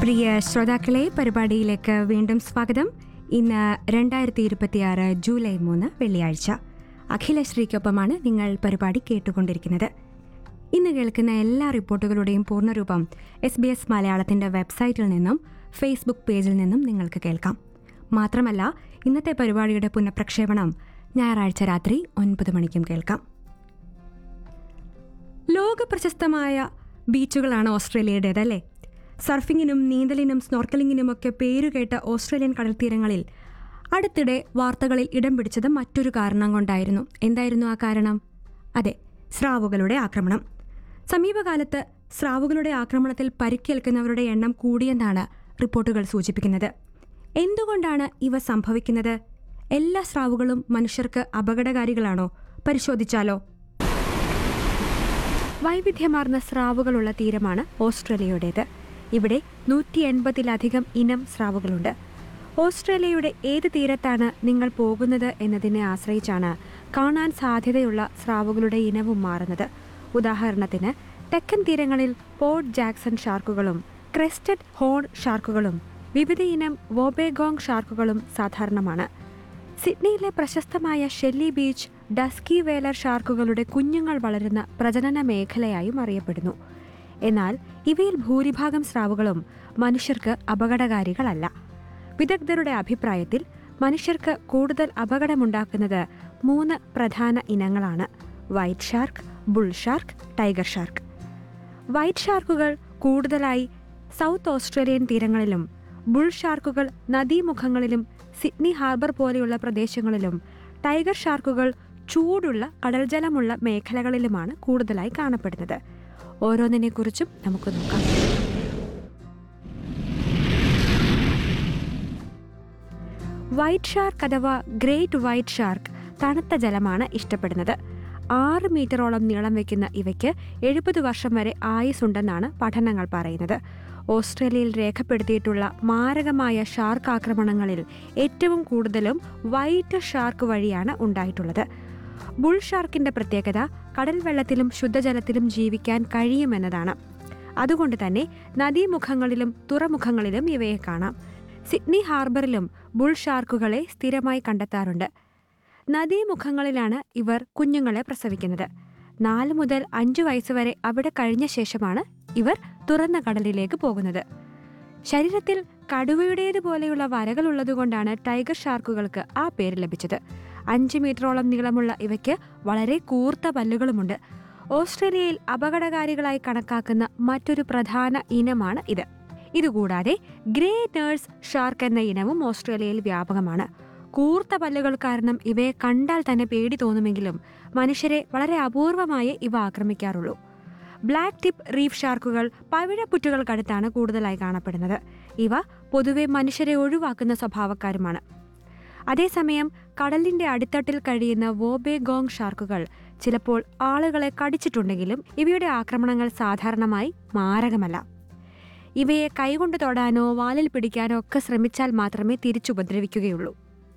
പ്രിയ ശ്രോതാക്കളെ പരിപാടിയിലേക്ക് വീണ്ടും സ്വാഗതം ഇന്ന് രണ്ടായിരത്തി ഇരുപത്തിയാറ് ജൂലൈ മൂന്ന് വെള്ളിയാഴ്ച അഖിലശ്രീക്കൊപ്പമാണ് നിങ്ങൾ പരിപാടി കേട്ടുകൊണ്ടിരിക്കുന്നത് ഇന്ന് കേൾക്കുന്ന എല്ലാ റിപ്പോർട്ടുകളുടെയും പൂർണ്ണരൂപം എസ് ബി എസ് മലയാളത്തിന്റെ വെബ്സൈറ്റിൽ നിന്നും ഫേസ്ബുക്ക് പേജിൽ നിന്നും നിങ്ങൾക്ക് കേൾക്കാം മാത്രമല്ല ഇന്നത്തെ പരിപാടിയുടെ പുനഃപ്രക്ഷേപണം ഞായറാഴ്ച രാത്രി ഒൻപത് മണിക്കും കേൾക്കാം ലോക പ്രശസ്തമായ ബീച്ചുകളാണ് ഓസ്ട്രേലിയയുടേതല്ലേ സർഫിങ്ങിനും നീന്തലിനും സ്നോർക്കലിങ്ങിനുമൊക്കെ പേരുകേട്ട ഓസ്ട്രേലിയൻ കടൽത്തീരങ്ങളിൽ അടുത്തിടെ വാർത്തകളിൽ ഇടം പിടിച്ചത് മറ്റൊരു കാരണം കൊണ്ടായിരുന്നു എന്തായിരുന്നു ആ കാരണം അതെ സ്രാവുകളുടെ ആക്രമണം സമീപകാലത്ത് സ്രാവുകളുടെ ആക്രമണത്തിൽ പരിക്കേൽക്കുന്നവരുടെ എണ്ണം കൂടിയെന്നാണ് റിപ്പോർട്ടുകൾ സൂചിപ്പിക്കുന്നത് എന്തുകൊണ്ടാണ് ഇവ സംഭവിക്കുന്നത് എല്ലാ സ്രാവുകളും മനുഷ്യർക്ക് അപകടകാരികളാണോ പരിശോധിച്ചാലോ വൈവിധ്യമാർന്ന സ്രാവുകളുള്ള തീരമാണ് ഓസ്ട്രേലിയയുടേത് ഇവിടെ നൂറ്റി എൺപതിലധികം ഇനം സ്രാവുകളുണ്ട് ഓസ്ട്രേലിയയുടെ ഏത് തീരത്താണ് നിങ്ങൾ പോകുന്നത് എന്നതിനെ ആശ്രയിച്ചാണ് കാണാൻ സാധ്യതയുള്ള സ്രാവുകളുടെ ഇനവും മാറുന്നത് ഉദാഹരണത്തിന് തെക്കൻ തീരങ്ങളിൽ പോർട്ട് ജാക്സൺ ഷാർക്കുകളും ക്രെസ്റ്റഡ് ഹോൺ ഷാർക്കുകളും വിവിധ ഇനം വോബേഗോങ് ഷാർക്കുകളും സാധാരണമാണ് സിഡ്നിയിലെ പ്രശസ്തമായ ഷെല്ലി ബീച്ച് ഡസ്കി വേലർ ഷാർക്കുകളുടെ കുഞ്ഞുങ്ങൾ വളരുന്ന പ്രജനന മേഖലയായും അറിയപ്പെടുന്നു എന്നാൽ ഇവയിൽ ഭൂരിഭാഗം സ്രാവുകളും മനുഷ്യർക്ക് അപകടകാരികളല്ല വിദഗ്ധരുടെ അഭിപ്രായത്തിൽ മനുഷ്യർക്ക് കൂടുതൽ അപകടമുണ്ടാക്കുന്നത് മൂന്ന് പ്രധാന ഇനങ്ങളാണ് white shark bull shark tiger shark white ഷാർക്കുകൾ കൂടുതലായി സൗത്ത് ഓസ്ട്രേലിയൻ തീരങ്ങളിലും ബുൾ ഷാർക്കുകൾ നദീമുഖങ്ങളിലും സിഡ്നി ഹാർബർ പോലെയുള്ള പ്രദേശങ്ങളിലും ടൈഗർ ഷാർക്കുകൾ ചൂടുള്ള കടൽജലമുള്ള മേഖലകളിലുമാണ് കൂടുതലായി കാണപ്പെടുന്നത് ഓരോന്നിനെക്കുറിച്ചും നമുക്ക് നോക്കാം വൈറ്റ് ഷാർക്ക് അഥവാ ഗ്രേറ്റ് വൈറ്റ് ഷാർക്ക് തണുത്ത ജലമാണ് ഇഷ്ടപ്പെടുന്നത് ആറ് മീറ്ററോളം നീളം വയ്ക്കുന്ന ഇവയ്ക്ക് എഴുപത് വർഷം വരെ ആയുസ്സുണ്ടെന്നാണ് പഠനങ്ങൾ പറയുന്നത് ഓസ്ട്രേലിയയിൽ രേഖപ്പെടുത്തിയിട്ടുള്ള മാരകമായ ഷാർക്ക് ആക്രമണങ്ങളിൽ ഏറ്റവും കൂടുതലും വൈറ്റ് ഷാർക്ക് വഴിയാണ് ഉണ്ടായിട്ടുള്ളത് ബുൾ ഷാർക്കിന്റെ പ്രത്യേകത കടൽ വെള്ളത്തിലും ശുദ്ധജലത്തിലും ജീവിക്കാൻ കഴിയുമെന്നതാണ് അതുകൊണ്ട് തന്നെ നദീമുഖങ്ങളിലും തുറമുഖങ്ങളിലും ഇവയെ കാണാം സിഡ്നി ഹാർബറിലും ബുൾ ഷാർക്കുകളെ സ്ഥിരമായി കണ്ടെത്താറുണ്ട് നദീമുഖങ്ങളിലാണ് ഇവർ കുഞ്ഞുങ്ങളെ പ്രസവിക്കുന്നത് നാല് മുതൽ അഞ്ചു വയസ്സുവരെ അവിടെ കഴിഞ്ഞ ശേഷമാണ് ഇവർ തുറന്ന കടലിലേക്ക് പോകുന്നത് ശരീരത്തിൽ കടുവയുടേതുപോലെയുള്ള വരകൾ ഉള്ളതുകൊണ്ടാണ് ടൈഗർ ഷാർക്കുകൾക്ക് ആ പേര് ലഭിച്ചത് അഞ്ച് മീറ്ററോളം നീളമുള്ള ഇവയ്ക്ക് വളരെ കൂർത്ത പല്ലുകളുമുണ്ട് ഓസ്ട്രേലിയയിൽ അപകടകാരികളായി കണക്കാക്കുന്ന മറ്റൊരു പ്രധാന ഇനമാണ് ഇത് ഇതുകൂടാതെ ഗ്രേ നേഴ്സ് ഷാർക്ക് എന്ന ഇനവും ഓസ്ട്രേലിയയിൽ വ്യാപകമാണ് കൂർത്ത പല്ലുകൾ കാരണം ഇവയെ കണ്ടാൽ തന്നെ പേടി തോന്നുമെങ്കിലും മനുഷ്യരെ വളരെ അപൂർവമായേ ഇവ ആക്രമിക്കാറുള്ളൂ ബ്ലാക്ക് ടിപ്പ് റീഫ് ഷാർക്കുകൾ പവിഴപ്പുറ്റുകൾക്കടുത്താണ് കൂടുതലായി കാണപ്പെടുന്നത് ഇവ പൊതുവെ മനുഷ്യരെ ഒഴിവാക്കുന്ന സ്വഭാവക്കാരുമാണ് അതേസമയം കടലിന്റെ അടിത്തട്ടിൽ കഴിയുന്ന വോബേഗോങ് ഷാർക്കുകൾ ചിലപ്പോൾ ആളുകളെ കടിച്ചിട്ടുണ്ടെങ്കിലും ഇവയുടെ ആക്രമണങ്ങൾ സാധാരണമായി മാരകമല്ല ഇവയെ കൈകൊണ്ട് തൊടാനോ വാലിൽ പിടിക്കാനോ ഒക്കെ ശ്രമിച്ചാൽ മാത്രമേ തിരിച്ചുപദ്രവിക്കുകയുള്ളൂ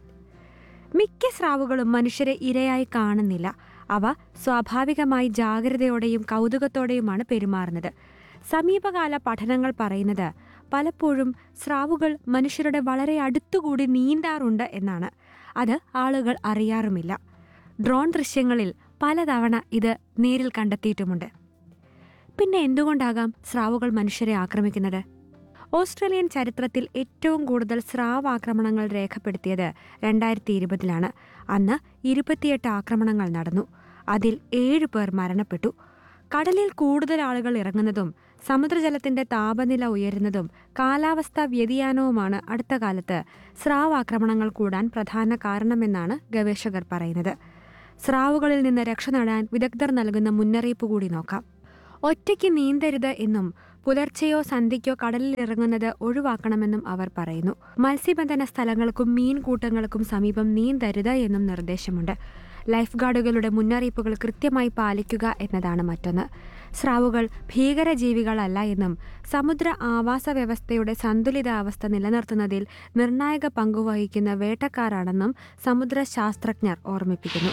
മിക്ക സ്രാവുകളും മനുഷ്യരെ ഇരയായി കാണുന്നില്ല അവ സ്വാഭാവികമായി ജാഗ്രതയോടെയും കൗതുകത്തോടെയുമാണ് പെരുമാറുന്നത് സമീപകാല പഠനങ്ങൾ പറയുന്നത് പലപ്പോഴും സ്രാവുകൾ മനുഷ്യരുടെ വളരെ അടുത്തുകൂടി നീന്താറുണ്ട് എന്നാണ് അത് ആളുകൾ അറിയാറുമില്ല ഡ്രോൺ ദൃശ്യങ്ങളിൽ പലതവണ ഇത് നേരിൽ കണ്ടെത്തിയിട്ടുമുണ്ട് പിന്നെ എന്തുകൊണ്ടാകാം സ്രാവുകൾ മനുഷ്യരെ ആക്രമിക്കുന്നത് ഓസ്ട്രേലിയൻ ചരിത്രത്തിൽ ഏറ്റവും കൂടുതൽ സ്രാവ് ആക്രമണങ്ങൾ രേഖപ്പെടുത്തിയത് രണ്ടായിരത്തി ഇരുപതിലാണ് അന്ന് ഇരുപത്തിയെട്ട് ആക്രമണങ്ങൾ നടന്നു അതിൽ ഏഴ് പേർ മരണപ്പെട്ടു കടലിൽ കൂടുതൽ ആളുകൾ ഇറങ്ങുന്നതും സമുദ്രജലത്തിന്റെ താപനില ഉയരുന്നതും കാലാവസ്ഥാ വ്യതിയാനവുമാണ് അടുത്ത കാലത്ത് സ്രാവ് ആക്രമണങ്ങൾ കൂടാൻ പ്രധാന കാരണമെന്നാണ് ഗവേഷകർ പറയുന്നത് സ്രാവുകളിൽ നിന്ന് രക്ഷ നേടാൻ വിദഗ്ധർ നൽകുന്ന മുന്നറിയിപ്പ് കൂടി നോക്കാം ഒറ്റയ്ക്ക് നീന്തരുത് എന്നും പുലർച്ചെയോ സന്ധ്യയ്ക്കോ കടലിൽ ഇറങ്ങുന്നത് ഒഴിവാക്കണമെന്നും അവർ പറയുന്നു മത്സ്യബന്ധന സ്ഥലങ്ങൾക്കും മീൻ കൂട്ടങ്ങൾക്കും സമീപം നീന്തരുത് എന്നും നിർദ്ദേശമുണ്ട് ലൈഫ് ഗാർഡുകളുടെ മുന്നറിയിപ്പുകൾ കൃത്യമായി പാലിക്കുക എന്നതാണ് മറ്റൊന്ന് സ്രാവുകൾ ഭീകരജീവികളല്ല എന്നും സമുദ്ര ആവാസ വ്യവസ്ഥയുടെ സന്തുലിതാവസ്ഥ നിലനിർത്തുന്നതിൽ നിർണായക പങ്കുവഹിക്കുന്ന വേട്ടക്കാരാണെന്നും സമുദ്ര ശാസ്ത്രജ്ഞർ ഓർമ്മിപ്പിക്കുന്നു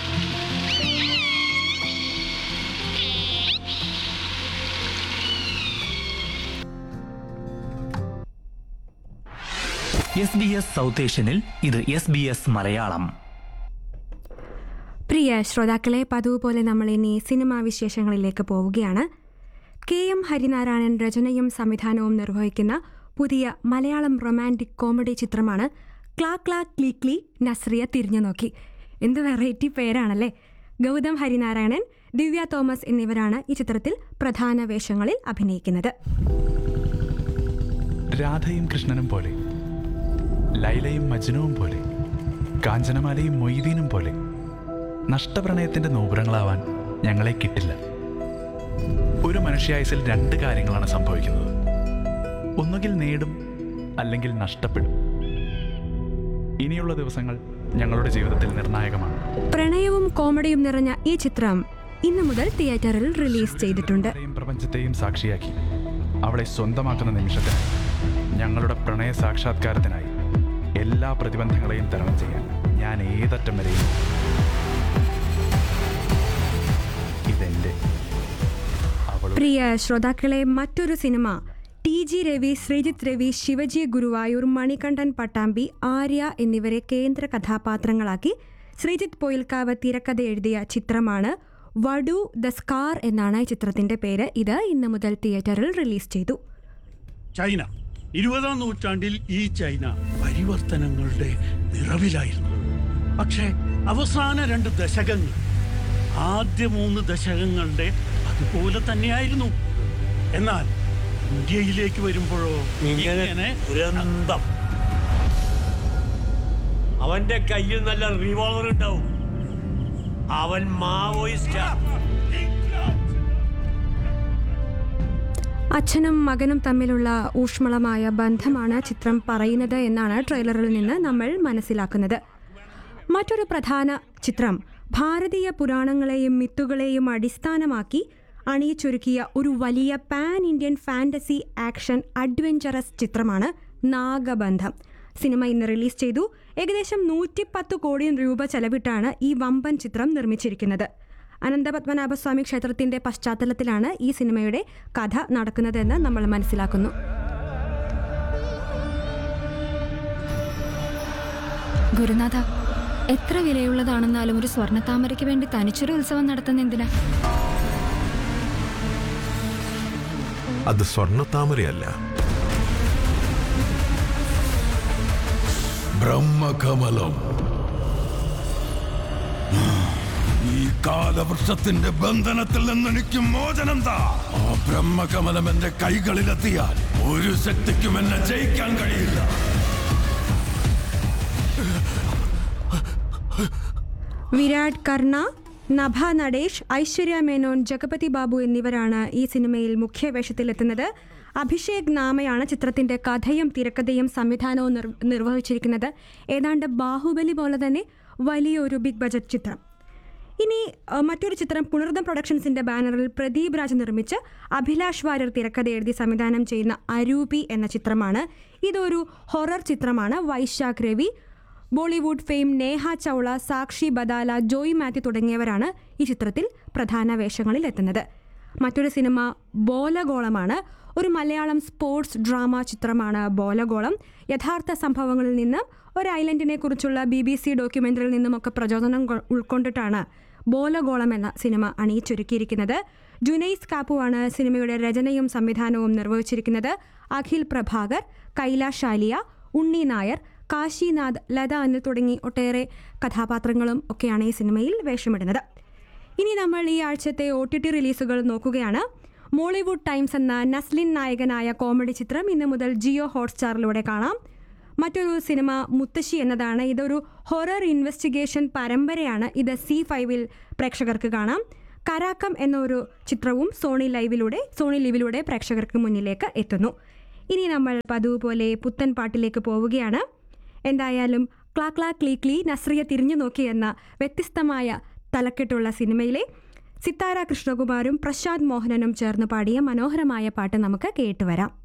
എസ് ബി എസ് സൗത്ത് ഏഷ്യനിൽ ഇത് എസ് ബി എസ് മലയാളം പ്രിയ ശ്രോതാക്കളെ പതിവ് പോലെ നമ്മൾ ഇനി സിനിമാ വിശേഷങ്ങളിലേക്ക് പോവുകയാണ് കെ എം ഹരിനാരായണൻ രചനയും സംവിധാനവും നിർവഹിക്കുന്ന പുതിയ മലയാളം റൊമാൻറ്റിക് കോമഡി ചിത്രമാണ് ക്ലാ ക്ലാ ക്ലീ ക്ലീ നസ്രിയ തിരിഞ്ഞു നോക്കി എന്ത് വെറൈറ്റി പേരാണല്ലേ ഗൗതം ഹരിനാരായണൻ ദിവ്യ തോമസ് എന്നിവരാണ് ഈ ചിത്രത്തിൽ പ്രധാന വേഷങ്ങളിൽ അഭിനയിക്കുന്നത് രാധയും കൃഷ്ണനും പോലെ ലൈലയും മജ്നുവും പോലെ കാഞ്ചനമാലയും മൊയ്തീനും പോലെ നഷ്ടപ്രണയത്തിന്റെ നോപുരങ്ങളാവാൻ ഞങ്ങളെ കിട്ടില്ല ഒരു മനുഷ്യായുസിൽ രണ്ട് കാര്യങ്ങളാണ് സംഭവിക്കുന്നത് ഒന്നുകിൽ നേടും അല്ലെങ്കിൽ നഷ്ടപ്പെടും ഇനിയുള്ള ദിവസങ്ങൾ ഞങ്ങളുടെ ജീവിതത്തിൽ നിർണായകമാണ് പ്രണയവും കോമഡിയും നിറഞ്ഞ ഈ ചിത്രം ഇന്നു മുതൽ തിയേറ്ററിൽ റിലീസ് ചെയ്തിട്ടുണ്ട് ഇത്രയും പ്രപഞ്ചത്തെയും സാക്ഷിയാക്കി അവളെ സ്വന്തമാക്കുന്ന നിമിഷത്തിന് ഞങ്ങളുടെ പ്രണയ സാക്ഷാത്കാരത്തിനായി എല്ലാ പ്രതിബന്ധങ്ങളെയും തരണം ചെയ്യാൻ ഞാൻ ഏതറ്റം വരെയും ഇതെന്റെ അവളുടെ പ്രിയ ശ്രോതാക്കളെ മറ്റൊരു cinema T G Ravi Sreejith Ravi Sivaji Guruvayoor Manikandan Pattambi Arya എന്നിവരെ കേന്ദ്ര കഥാപാത്രങ്ങളാക്കി ശ്രീജിത്ത് പൊയിൽക്കാവ് തിരക്കഥ എഴുതിയ ചിത്രമാണ് വടു ദ സ്കാർ എന്നാണ് ഈ ചിത്രത്തിന്റെ പേര് ഇത് ഇന്ന് മുതൽ തിയേറ്ററിൽ റിലീസ് ചെയ്തു ചൈന ഇരുപതാം നൂറ്റാണ്ടിൽ ഈ ചൈന പരിവർത്തനങ്ങളുടെ നിറവിലായിരുന്നു പക്ഷേ അവസാന രണ്ട് ദശകങ്ങൾ ആദ്യ മൂന്ന് ദശകങ്ങളുടെ അതുപോലെ തന്നെയായിരുന്നു എന്നാൽ ഇന്ത്യയിലേക്ക് വരുമ്പോഴോ ഇങ്ങനെ ദുരന്തം അവന്റെ കയ്യിൽ നല്ല റിവോൾവർ ഉണ്ടാവും അവൻ മാവോയിസ്റ്റാ അച്ഛനും മകനും തമ്മിലുള്ള ഊഷ്മളമായ ബന്ധമാണ് ചിത്രം പറയുന്നത് എന്നാണ് ട്രെയിലറിൽ നിന്ന് നമ്മൾ മനസ്സിലാക്കുന്നത് മറ്റൊരു പ്രധാന ചിത്രം ഭാരതീയ പുരാണങ്ങളെയും മിത്തുകളെയും അടിസ്ഥാനമാക്കി അണിയിച്ചൊരുക്കിയ ഒരു വലിയ pan Indian fantasy action adventurous ചിത്രമാണ് നാഗബന്ധം സിനിമ ഇന്ന് റിലീസ് ചെയ്തു ഏകദേശം നൂറ്റിപ്പത്ത് കോടി രൂപ ചെലവിട്ടാണ് ഈ വമ്പൻ ചിത്രം നിർമ്മിച്ചിരിക്കുന്നത് അനന്തപത്മനാഭസ്വാമി ക്ഷേത്രത്തിന്റെ പശ്ചാത്തലത്തിലാണ് ഈ സിനിമയുടെ കഥ നടക്കുന്നതെന്ന് നമ്മൾ മനസ്സിലാക്കുന്നു ഗുരുനാഥ എത്ര വിലയുള്ളതാണെന്നാലും ഒരു സ്വർണ്ണത്താമരയ്ക്ക് വേണ്ടി തനിച്ചൊരു ഉത്സവം നടത്തുന്ന എന്തിനാ അത് സ്വർണത്താമരയല്ല ബ്രഹ്മകമലം ഈ കാലവൃക്ഷത്തിന്റെ ബന്ധനത്തിൽ നിന്ന് എനിക്ക് മോചനം താ ആ ബ്രഹ്മകമലം എന്റെ കൈകളിലെത്തിയാൽ ഒരു ശക്തിക്കും എന്നെ ജയിക്കാൻ കഴിയില്ല വിരാട് കർണ നഭ നടേഷ് ഐശ്വര്യ മേനോൻ ജഗപതി ബാബു എന്നിവരാണ് ഈ സിനിമയിൽ മുഖ്യ വേഷത്തിലെത്തുന്നത് അഭിഷേക് നാമയാണ് ചിത്രത്തിന്റെ കഥയും തിരക്കഥയും സംവിധാനവും നിർ നിർവഹിച്ചിരിക്കുന്നത് ഏതാണ്ട് ബാഹുബലി പോലെ തന്നെ വലിയൊരു ബിഗ് ബജറ്റ് ചിത്രം ഇനി അഹ്, മറ്റൊരു ചിത്രം പുണർദം പ്രൊഡക്ഷൻസിന്റെ ബാനറിൽ പ്രദീപ് രാജ് നിർമ്മിച്ച് അഭിലാഷ് വാര്യർ തിരക്കഥ എഴുതി സംവിധാനം ചെയ്യുന്ന അരൂപി എന്ന ചിത്രമാണ് ഇതൊരു ഹൊറർ ചിത്രമാണ് വൈശാഖ് രവി ബോളിവുഡ് ഫെയിം നേഹ ചൗള സാക്ഷി ബദാല ജോയ് മാത്യു തുടങ്ങിയവരാണ് ഈ ചിത്രത്തിൽ പ്രധാന വേഷങ്ങളിൽ എത്തുന്നത് മറ്റൊരു സിനിമ ബോലഗോളമാണ് ഒരു മലയാളം സ്പോർട്സ് ഡ്രാമ ചിത്രമാണ് ബോലഗോളം യഥാർത്ഥ സംഭവങ്ങളിൽ നിന്ന് ഒരു ഐലൻഡിനെ കുറിച്ചുള്ള ബി ബി സി ഡോക്യുമെൻ്ററിയിൽ നിന്നുമൊക്കെ പ്രചോദനം കൊ- ഉൾക്കൊണ്ടിട്ടാണ് ബോലഗോളം എന്ന സിനിമ അണിയിച്ചൊരുക്കിയിരിക്കുന്നത് ജുനൈസ് കാപ്പുവാണ് സിനിമയുടെ രചനയും സംവിധാനവും നിർവഹിച്ചിരിക്കുന്നത് അഖിൽ പ്രഭാകർ കൈലാഷ് ആലിയ ഉണ്ണി നായർ കാശിനാഥ് ലത അനിൽ തുടങ്ങി ഒട്ടേറെ കഥാപാത്രങ്ങളും ഒക്കെയാണ് ഈ സിനിമയിൽ വേഷമിടുന്നത് ഇനി നമ്മൾ ഈ ആഴ്ചത്തെ ഒ ടി ടി റിലീസുകൾ നോക്കുകയാണ് മോളിവുഡ് ടൈംസ് എന്ന നസ്ലിൻ നായകനായ കോമഡി ചിത്രം ഇന്ന് മുതൽ ജിയോ ഹോട്ട്സ്റ്റാറിലൂടെ കാണാം മറ്റൊരു സിനിമ മുത്തശ്ശി എന്നതാണ് ഇതൊരു ഹൊറർ ഇൻവെസ്റ്റിഗേഷൻ പരമ്പരയാണ് ഇത് സി ഫൈവിൽ പ്രേക്ഷകർക്ക് കാണാം കരാക്കം എന്നൊരു ചിത്രവും സോണി ലൈവിലൂടെ സോണി ലിവിലൂടെ പ്രേക്ഷകർക്ക് മുന്നിലേക്ക് എത്തുന്നു ഇനി നമ്മൾ പതിവ് പോലെ പുത്തൻ പാട്ടിലേക്ക് പോവുകയാണ് എന്തായാലും ക്ലാ ക്ലാ ക്ലീ ക്ലീ നസ്രിയ തിരിഞ്ഞു നോക്കി എന്ന വ്യത്യസ്തമായ തലക്കെട്ടുള്ള സിനിമയിലെ സിത്താര കൃഷ്ണകുമാരും പ്രശാന്ത് മോഹനനും ചേർന്ന് പാടിയ മനോഹരമായ പാട്ട് നമുക്ക് കേട്ടുവരാം